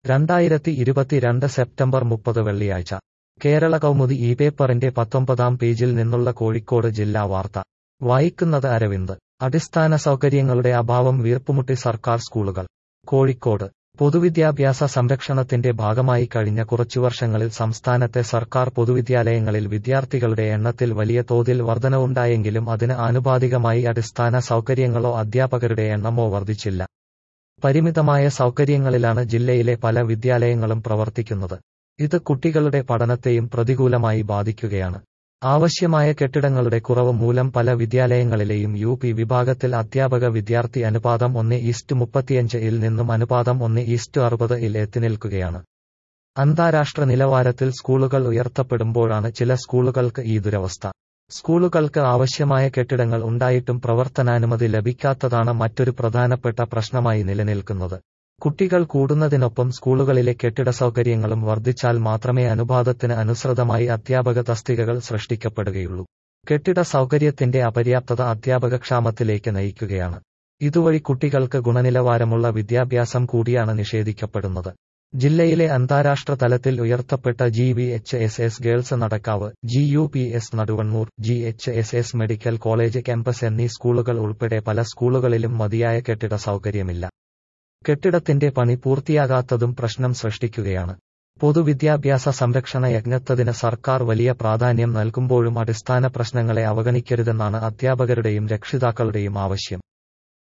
രണ്ടായിരത്തി ഇരുപത്തിരണ്ട് സെപ്റ്റംബർ മുപ്പത് വെള്ളിയാഴ്ച കേരള കൗമുദി ഈ പേപ്പറിന്റെ പത്തൊമ്പതാം പേജിൽ നിന്നുള്ള കോഴിക്കോട് ജില്ലാ വാർത്ത വായിക്കുന്നത് അരവിന്ദ് അടിസ്ഥാന സൗകര്യങ്ങളുടെ അഭാവം വീർപ്പുമുട്ടി സർക്കാർ സ്കൂളുകൾ കോഴിക്കോട് പൊതുവിദ്യാഭ്യാസ സംരക്ഷണത്തിന്റെ ഭാഗമായി കഴിഞ്ഞ കുറച്ചു വർഷങ്ങളിൽ സംസ്ഥാനത്തെ സർക്കാർ പൊതുവിദ്യാലയങ്ങളിൽ വിദ്യാർത്ഥികളുടെ എണ്ണത്തിൽ വലിയ തോതിൽ വർധനവുണ്ടായെങ്കിലും അതിന് ആനുപാതികമായി അടിസ്ഥാന സൗകര്യങ്ങളോ അധ്യാപകരുടെ എണ്ണമോ വർദ്ധിച്ചില്ല പരിമിതമായ സൗകര്യങ്ങളിലാണ് ജില്ലയിലെ പല വിദ്യാലയങ്ങളും പ്രവർത്തിക്കുന്നത് ഇത് കുട്ടികളുടെ പഠനത്തെയും പ്രതികൂലമായി ബാധിക്കുകയാണ് ആവശ്യമായ കെട്ടിടങ്ങളുടെ കുറവ് മൂലം പല വിദ്യാലയങ്ങളിലെയും യു പി വിഭാഗത്തിൽ അധ്യാപക വിദ്യാർത്ഥി അനുപാതം ഒന്ന് ഈസ്റ്റ് മുപ്പത്തിയഞ്ച് ഇൽ നിന്നും അനുപാതം ഒന്ന് ഈസ്റ്റ് അറുപത് ഇൽ എത്തിനിൽക്കുകയാണ് അന്താരാഷ്ട്ര നിലവാരത്തിൽ സ്കൂളുകൾ ഉയർത്തപ്പെടുമ്പോഴാണ് ചില സ്കൂളുകൾക്ക് ഈ ദുരവസ്ഥ സ്കൂളുകൾക്ക് ആവശ്യമായ കെട്ടിടങ്ങൾ ഉണ്ടായിട്ടും പ്രവർത്തനാനുമതി ലഭിക്കാത്തതാണ് മറ്റൊരു പ്രധാനപ്പെട്ട പ്രശ്നമായി നിലനിൽക്കുന്നത് കുട്ടികൾ കൂടുന്നതിനൊപ്പം സ്കൂളുകളിലെ കെട്ടിട സൗകര്യങ്ങളും വർദ്ധിച്ചാൽ മാത്രമേ അനുപാതത്തിന് അനുസൃതമായി അധ്യാപക തസ്തികകൾ സൃഷ്ടിക്കപ്പെടുകയുള്ളൂ കെട്ടിട സൗകര്യത്തിന്റെ അപര്യാപ്തത അധ്യാപകക്ഷാമത്തിലേക്ക് നയിക്കുകയാണ് ഇതുവഴി കുട്ടികൾക്ക് ഗുണനിലവാരമുള്ള വിദ്യാഭ്യാസം കൂടിയാണ് നിഷേധിക്കപ്പെടുന്നത് ജില്ലയിലെ അന്താരാഷ്ട്ര തലത്തിൽ ഉയർത്തപ്പെട്ട G V H S S girls Nadakkavu G U P S Naduvannur G H S S medical college campus എന്നീ സ്കൂളുകൾ ഉൾപ്പെടെ പല സ്കൂളുകളിലും മതിയായ കെട്ടിട സൗകര്യമില്ല കെട്ടിടത്തിന്റെ പണി പൂർത്തിയാകാത്തതും പ്രശ്നം സൃഷ്ടിക്കുകയാണ് പൊതുവിദ്യാഭ്യാസ സംരക്ഷണ യജ്ഞത്തതിന് സർക്കാർ വലിയ പ്രാധാന്യം നൽകുമ്പോഴും അടിസ്ഥാന പ്രശ്നങ്ങളെ അവഗണിക്കരുതെന്നാണ് അധ്യാപകരുടെയും രക്ഷിതാക്കളുടെയും ആവശ്യം